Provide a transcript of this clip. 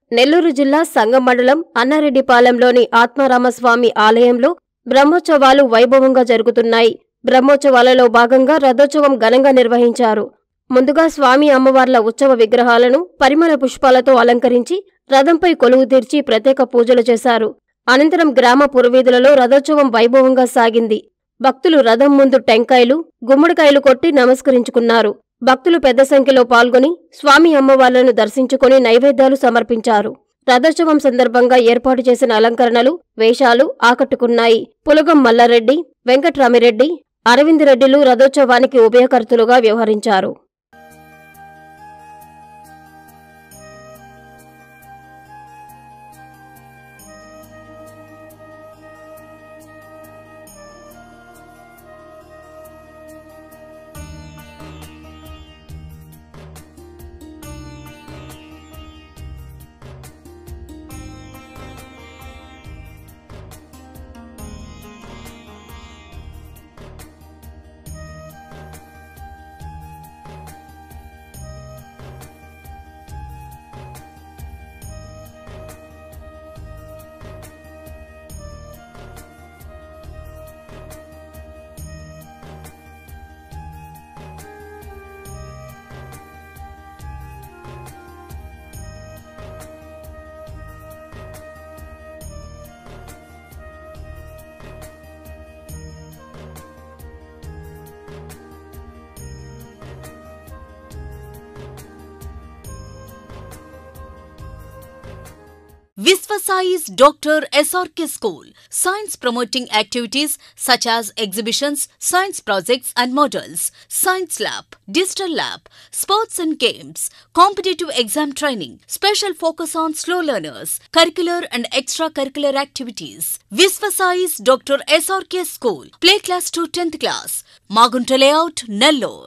నెల్లూరు జిల్లా సంగం మండలం అన్నారెడ్డిపాలెంలోని ఆత్మారామస్వామి ఆలయంలో బ్రహ్మోత్సవాలు వైభవంగా జరుగుతున్నాయి బ్రహ్మోత్సవాలలో భాగంగా రథోత్సవం ఘనంగా నిర్వహించారు ముందుగా స్వామి అమ్మవార్ల ఉత్సవ విగ్రహాలను పరిమళ పుష్పాలతో అలంకరించి రథంపై కొలువు తీర్చి ప్రత్యేక పూజలు చేశారు అనంతరం గ్రామ పురవీధులలో రథోత్సవం వైభవంగా సాగింది భక్తులు రథం ముందు టెంకాయలు గుమ్మడికాయలు కొట్టి నమస్కరించుకున్నారు భక్తులు పెద్ద సంఖ్యలో పాల్గొని స్వామి అమ్మవార్లను దర్శించుకుని నైవేద్యాలు సమర్పించారు రథోత్సవం సందర్భంగా ఏర్పాటు చేసిన అలంకరణలు వేషాలు ఆకట్టుకున్నాయి పులగం మల్లారెడ్డి వెంకట్రామిరెడ్డి అరవింద్ రెడ్డిలు రథోత్సవానికి ఉభయకర్తలుగా వ్యవహరించారు Visvasai's Dr. SRK School. Science promoting activities such as exhibitions, science projects and models, science lab, digital lab, sports and games, competitive exam training, special focus on slow learners, curricular and extracurricular activities. Visvasai's Dr. SRK School. Play class to 10th class. Magunta layout, Nellore.